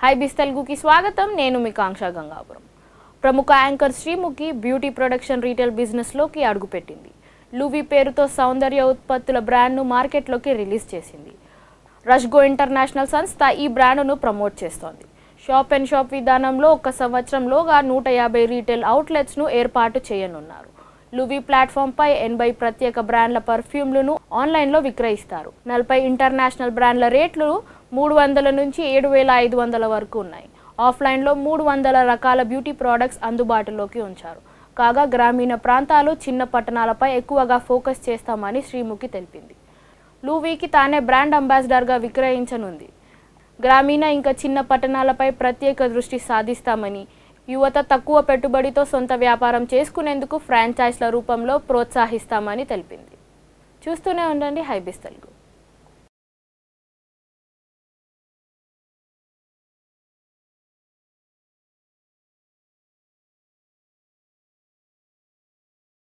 high బిస్ తెలుగుకి స్వాగతం నేను మీ కాంక్ష గంగాపురం ప్రముఖ anchor Sreemukhi beauty production retail బిజినెస్లోకి అడుగుపెట్టింది లూవి పేరుతో సౌందర్య ఉత్పత్తుల బ్రాండ్ను మార్కెట్లోకి రిలీజ్ చేసింది రష్గో ఇంటర్నేషనల్ సంస్థ ఈ బ్రాండ్ను ప్రమోట్ చేస్తోంది షాప్ అండ్ షాప్ విధానంలో ఒక సంవత్సరంలోగా నూట యాభై రీటైల్ అవుట్లెట్స్ను ఏర్పాటు చేయనున్నారు లువి ప్లాట్ఫామ్పై ఎనభై ప్రత్యేక బ్రాండ్ల పర్ఫ్యూమ్లను ఆన్లైన్లో విక్రయిస్తారు నలభై ఇంటర్నేషనల్ బ్రాండ్ల రేట్లు మూడు వందల నుంచి ఏడు వేల ఐదు వందల వరకు ఉన్నాయి ఆఫ్లైన్లో మూడు వందల రకాల బ్యూటీ ప్రోడక్ట్స్ అందుబాటులోకి ఉంచారు కాగా గ్రామీణ ప్రాంతాలు చిన్న పట్టణాలపై ఎక్కువగా ఫోకస్ చేస్తామని శ్రీముఖి తెలిపింది లూవీకి తానే బ్రాండ్ అంబాసిడర్గా విక్రయించనుంది గ్రామీణ ఇంకా చిన్న పట్టణాలపై ప్రత్యేక దృష్టి సాధిస్తామని యువత తక్కువ పెట్టుబడితో సొంత వ్యాపారం చేసుకునేందుకు ఫ్రాంచైజ్ల రూపంలో ప్రోత్సహిస్తామని తెలిపింది చూస్తూనే ఉండండి హైబిస్ తెలుగు